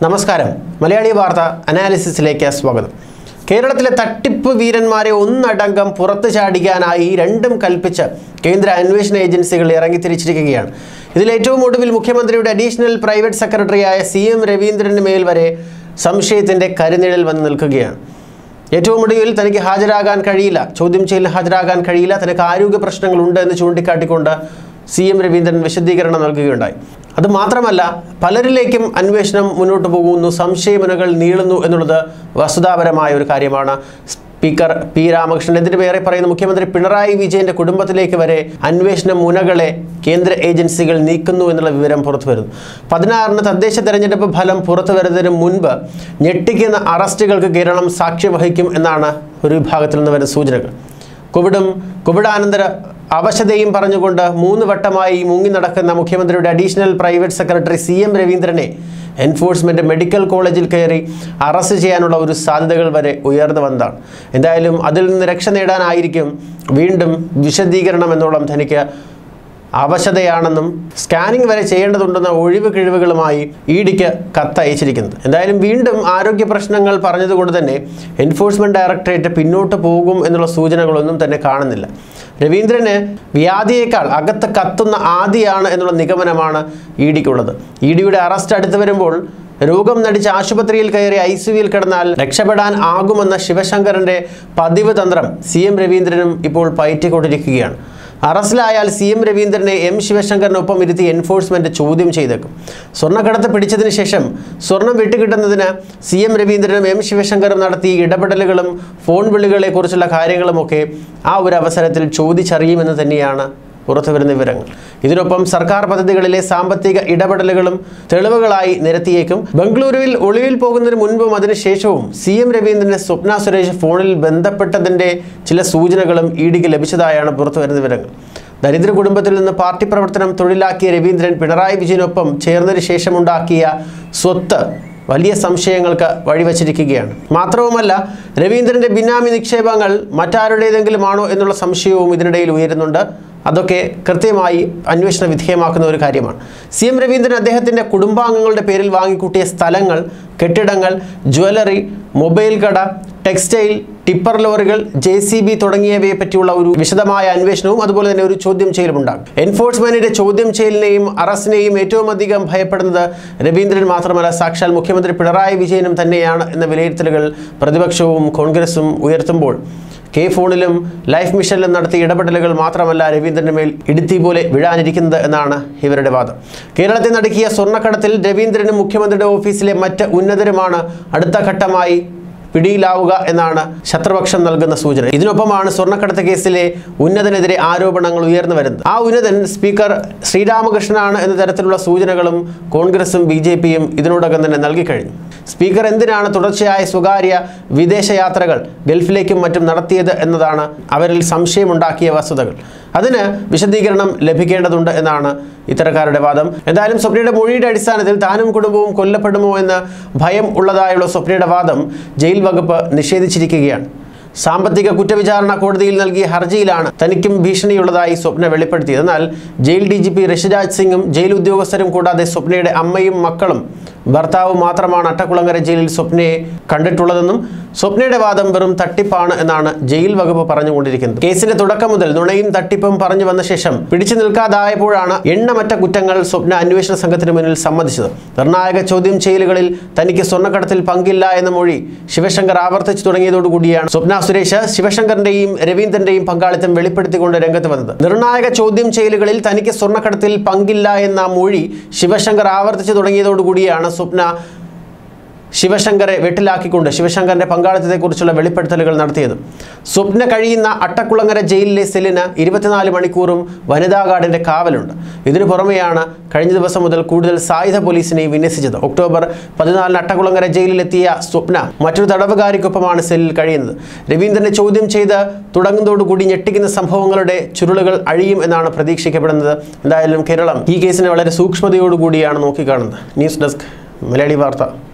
നമസ്കാരം മലയാളി വാർത്ത അനാലിസിസിലേക്ക് സ്വാഗതം കേരളത്തിലെ തട്ടിപ്പ് വീരന്മാരെ ഒന്നടങ്കം പുറത്തു ചാടിക്കാനായി രണ്ടും കൽപ്പിച്ച് കേന്ദ്ര അന്വേഷണ ഏജൻസികൾ ഇറങ്ങിത്തിരിച്ചിരിക്കുകയാണ് ഇതിൽ ഏറ്റവും ഒടുവിൽ മുഖ്യമന്ത്രിയുടെ അഡീഷണൽ പ്രൈവറ്റ് സെക്രട്ടറിയായ സി എം രവീന്ദ്രന് മേൽ വരെ സംശയത്തിൻ്റെ കരുനിഴൽ വന്ന് നിൽക്കുകയാണ് ഏറ്റവും ഒടുവിൽ തനിക്ക് ഹാജരാകാൻ കഴിയില്ല ചോദ്യം ചെയ്യലിന് ഹാജരാകാൻ കഴിയില്ല തനിക്ക് ആരോഗ്യ പ്രശ്നങ്ങളുണ്ട് എന്ന് ചൂണ്ടിക്കാട്ടിക്കൊണ്ട് സി എം രവീന്ദ്രൻ വിശദീകരണം നൽകുകയുണ്ടായി അത് മാത്രമല്ല പലരിലേക്കും അന്വേഷണം മുന്നോട്ട് പോകുന്നു സംശയമുനകൾ നീളുന്നു എന്നുള്ളത് വസ്തുതാപരമായ ഒരു കാര്യമാണ് സ്പീക്കർ പി രാമകൃഷ്ണൻ എന്തിനു വേറെ പറയുന്ന മുഖ്യമന്ത്രി പിണറായി വിജയന്റെ കുടുംബത്തിലേക്ക് വരെ അന്വേഷണ മുനകളെ കേന്ദ്ര ഏജൻസികൾ നീക്കുന്നു എന്നുള്ള വിവരം പുറത്തു വരുന്നു പതിനാറിന് തദ്ദേശ തെരഞ്ഞെടുപ്പ് ഫലം പുറത്തു വരുന്നതിന് മുൻപ് ഞെട്ടിക്കുന്ന അറസ്റ്റുകൾക്ക് കേരളം സാക്ഷ്യം വഹിക്കും എന്നാണ് ഒരു വിഭാഗത്തിൽ നിന്ന് വരുന്ന സൂചനകൾ കോവിഡും കോവിഡാനന്തര അവശതയും പറഞ്ഞുകൊണ്ട് മൂന്ന് വട്ടമായി മുങ്ങി നടക്കുന്ന മുഖ്യമന്ത്രിയുടെ additional private secretary C M രവീന്ദ്രനെ എൻഫോഴ്സ്മെൻറ്റ് മെഡിക്കൽ കോളേജിൽ കയറി അറസ്റ്റ് ചെയ്യാനുള്ള ഒരു സാധ്യതകൾ വരെ ഉയർന്നു വന്നതാണ് എന്തായാലും അതിൽ നിന്ന് രക്ഷ നേടാനായിരിക്കും വീണ്ടും വിശദീകരണം എന്നോളം തനിക്ക് അവശതയാണെന്നും സ്കാനിംഗ് വരെ ചെയ്യേണ്ടതുണ്ടെന്ന ഒഴിവ് കിഴിവുകളുമായി ഇ ഡിക്ക് കത്തയച്ചിരിക്കുന്നത് എന്തായാലും വീണ്ടും ആരോഗ്യ പ്രശ്നങ്ങൾ പറഞ്ഞതുകൊണ്ട് തന്നെ എൻഫോഴ്സ്മെന്റ് ഡയറക്ടറേറ്റ് പിന്നോട്ട് പോകും എന്നുള്ള സൂചനകളൊന്നും തന്നെ കാണുന്നില്ല രവീന്ദ്രന് വ്യാധിയേക്കാൾ അകത്ത് കത്തുന്ന ആദിയാണ് എന്നുള്ള നിഗമനമാണ് ഇ ഡിക്കുള്ളത് ഇ ഡിയുടെ അറസ്റ്റ് അടുത്ത് വരുമ്പോൾ രോഗം നടിച്ച് ആശുപത്രിയിൽ കയറി ഐ സിയുവിൽ കിടന്നാൽ രക്ഷപ്പെടാൻ ആകുമെന്ന ശിവശങ്കരന്റെ പതിവ് തന്ത്രം സി എം രവീന്ദ്രനും ഇപ്പോൾ പയറ്റിക്കൊണ്ടിരിക്കുകയാണ് അറസ്റ്റിലായാൽ സി എം രവീന്ദ്രനെ എം ശിവശങ്കറിനൊപ്പം ഇരുത്തി എൻഫോഴ്സ്മെന്റ് ചോദ്യം ചെയ്തേക്കും സ്വർണ്ണക്കടത്ത് പിടിച്ചതിന് ശേഷം സ്വർണം വിട്ടുകിട്ടുന്നതിന് സി എം രവീന്ദ്രനും എം ശിവശങ്കറും നടത്തിയ ഇടപെടലുകളും ഫോൺ വിളികളെക്കുറിച്ചുള്ള കാര്യങ്ങളുമൊക്കെ ആ ഒരു അവസരത്തിൽ ചോദിച്ചറിയുമെന്ന് തന്നെയാണ് പുറത്തുവരുന്ന വിവരങ്ങൾ ഇതിനൊപ്പം സർക്കാർ പദ്ധതികളിലെ സാമ്പത്തിക ഇടപെടലുകളും തെളിവുകളായി നിരത്തിയേക്കും ബംഗളൂരുവിൽ ഒളിവിൽ പോകുന്നതിന് മുൻപും അതിനുശേഷവും സി എം രവീന്ദ്രനെ സ്വപ്ന സുരേഷ് ഫോണിൽ ബന്ധപ്പെട്ടതിൻ്റെ ചില സൂചനകളും ഇ ഡിക്ക് ലഭിച്ചതായാണ് പുറത്തുവരുന്ന വിവരങ്ങൾ ദരിദ്ര കുടുംബത്തിൽ നിന്ന് പാർട്ടി പ്രവർത്തനം തൊഴിലാക്കിയ രവീന്ദ്രൻ പിണറായി വിജയനൊപ്പം ചേർന്നതിന് ശേഷമുണ്ടാക്കിയ സ്വത്ത് വലിയ സംശയങ്ങൾക്ക് വഴിവച്ചിരിക്കുകയാണ് മാത്രവുമല്ല രവീന്ദ്രന്റെ ബിനാമി നിക്ഷേപങ്ങൾ മറ്റാരുടേതെങ്കിലും ആണോ എന്നുള്ള സംശയവും ഇതിനിടയിൽ ഉയരുന്നുണ്ട് അതൊക്കെ കൃത്യമായി അന്വേഷണ വിധേയമാക്കുന്ന ഒരു കാര്യമാണ് സി എം രവീന്ദ്രൻ അദ്ദേഹത്തിൻ്റെ കുടുംബാംഗങ്ങളുടെ പേരിൽ വാങ്ങിക്കൂട്ടിയ സ്ഥലങ്ങൾ കെട്ടിടങ്ങൾ ജ്വല്ലറി മൊബൈൽ കട ടെക്സ്റ്റൈൽ ടിപ്പർ ലോറികൾ ജെ സി ബി തുടങ്ങിയവയെ പറ്റിയുള്ള ഒരു വിശദമായ അന്വേഷണവും അതുപോലെ തന്നെ ഒരു ചോദ്യം ചെയ്യലും ഉണ്ടാകും എൻഫോഴ്സ്മെന്റിന്റെ ചോദ്യം ചെയ്യലിനെയും അറസ്റ്റിനെയും ഏറ്റവും അധികം ഭയപ്പെടുന്നത് രവീന്ദ്രൻ മാത്രമല്ല സാക്ഷാൽ മുഖ്യമന്ത്രി പിണറായി വിജയനും തന്നെയാണ് എന്ന വിലയിരുത്തലുകൾ പ്രതിപക്ഷവും കോൺഗ്രസും ഉയർത്തുമ്പോൾ കെ ഫോണിലും ലൈഫ് മിഷനിലും നടത്തിയ ഇടപെടലുകൾ മാത്രമല്ല രവീന്ദ്രന് മേൽ ഇടുത്തി പോലെ വീഴാനിരിക്കുന്നത് എന്നാണ് ഇവരുടെ വാദം കേരളത്തെ നടുക്കിയ സ്വർണ്ണക്കടത്തിൽ രവീന്ദ്രനും മുഖ്യമന്ത്രിയുടെ ഓഫീസിലെ മറ്റ് ഉന്നതരുമാണ് അടുത്ത ഘട്ടമായി പിടിയിലാവുക എന്നാണ് ശത്രുപക്ഷം നൽകുന്ന സൂചന ഇതിനൊപ്പമാണ് സ്വർണ്ണക്കടത്ത് കേസിലെ ഉന്നതനെതിരെ ആരോപണങ്ങൾ ഉയർന്നു വരുന്നത് ആ ഉന്നതൻ സ്പീക്കർ ശ്രീരാമകൃഷ്ണനാണ് എന്ന തരത്തിലുള്ള സൂചനകളും കോൺഗ്രസും ബി ജെ പിയും ഇതിനോടകം തന്നെ നൽകിക്കഴിഞ്ഞു സ്പീക്കർ എന്തിനാണ് തുടർച്ചയായ സ്വകാര്യ വിദേശയാത്രകൾ ഗൾഫിലേക്കും മറ്റും നടത്തിയത് എന്നതാണ് അവരിൽ സംശയമുണ്ടാക്കിയ വസ്തുതകൾ അതിന് വിശദീകരണം ലഭിക്കേണ്ടതുണ്ട് എന്നാണ് ഇത്തരക്കാരുടെ വാദം എന്തായാലും സ്വപ്നയുടെ മൊഴിയുടെ അടിസ്ഥാനത്തിൽ താനും കുടുംബവും കൊല്ലപ്പെടുമോ എന്ന് ഭയം ഉള്ളതായുള്ള സ്വപ്നയുടെ വാദം ജയിൽ വകുപ്പ് നിഷേധിച്ചിരിക്കുകയാണ് സാമ്പത്തിക കുറ്റവിചാരണ കോടതിയിൽ നൽകിയ ഹർജിയിലാണ് തനിക്കും ഭീഷണിയുള്ളതായി സ്വപ്ന വെളിപ്പെടുത്തിയത് എന്നാൽ jail D G P Rishiraj സിംഗും ജയിൽ ഉദ്യോഗസ്ഥരും കൂടാതെ സ്വപ്നയുടെ അമ്മയും മക്കളും ഭർത്താവും മാത്രമാണ് അട്ടക്കുളങ്ങര ജയിലിൽ സ്വപ്നയെ കണ്ടിട്ടുള്ളതെന്നും സ്വപ്നയുടെ വാദം വെറും തട്ടിപ്പാണ് എന്നാണ് ജയിൽ വകുപ്പ് പറഞ്ഞുകൊണ്ടിരിക്കുന്നത് കേസിന്റെ തുടക്കം മുതൽ നുണയും തട്ടിപ്പും പറഞ്ഞു വന്ന ശേഷം പിടിച്ചു നിൽക്കാതായപ്പോഴാണ് എണ്ണമറ്റ കുറ്റങ്ങൾ സ്വപ്ന അന്വേഷണ സംഘത്തിന് മുന്നിൽ സമ്മതിച്ചത് നിർണായക ചോദ്യം ചെയ്യലുകളിൽ തനിക്ക് സ്വർണ്ണക്കടത്തിൽ പങ്കില്ല എന്ന മൊഴി ശിവശങ്കർ ആവർത്തിച്ചു തുടങ്ങിയതോടുകൂടിയാണ് സ്വപ്ന സുരേഷ് ശിവശങ്കറിന്റെയും രവീന്ദ്രന്റെയും പങ്കാളിത്തം വെളിപ്പെടുത്തിക്കൊണ്ട് രംഗത്ത് വന്നത് നിർണായക ചോദ്യം ചെയ്യലുകളിൽ തനിക്ക് സ്വർണ്ണക്കടത്തിൽ പങ്കില്ല എന്ന മൊഴി ശിവശങ്കർ ആവർത്തിച്ചു തുടങ്ങിയതോടുകൂടിയാണ് സ്വപ്ന ശിവശങ്കറെ വെട്ടിലാക്കിക്കൊണ്ട് ശിവശങ്കറിന്റെ പങ്കാളിത്തത്തെക്കുറിച്ചുള്ള വെളിപ്പെടുത്തലുകൾ നടത്തിയത് സ്വപ്ന കഴിയുന്ന അട്ടക്കുളങ്ങര ജയിലിലെ സെല്ലിന് ഇരുപത്തിനാല് മണിക്കൂറും വനിതാ ഗാർഡിന്റെ കാവലുണ്ട് ഇതിനു പുറമെയാണ് കഴിഞ്ഞ ദിവസം മുതൽ കൂടുതൽ സായുധ പോലീസിനെ വിന്യസിച്ചത് ഒക്ടോബർ പതിനാലിന് അട്ടക്കുളങ്ങര ജയിലിലെത്തിയ സ്വപ്ന മറ്റൊരു തടവുകാരിക്കൊപ്പമാണ് സെല്ലിൽ കഴിയുന്നത് രവീന്ദ്രനെ ചോദ്യം ചെയ്ത് തുടങ്ങുന്നതോടുകൂടി ഞെട്ടിക്കുന്ന സംഭവങ്ങളുടെ ചുരുളുകൾ അഴിയും എന്നാണ് പ്രതീക്ഷിക്കപ്പെടുന്നത് എന്തായാലും കേരളം ഈ കേസിനെ വളരെ സൂക്ഷ്മതയോടുകൂടിയാണ് നോക്കിക്കാണുന്നത് ന്യൂസ് ഡെസ്ക് മലയാളി വാർത്ത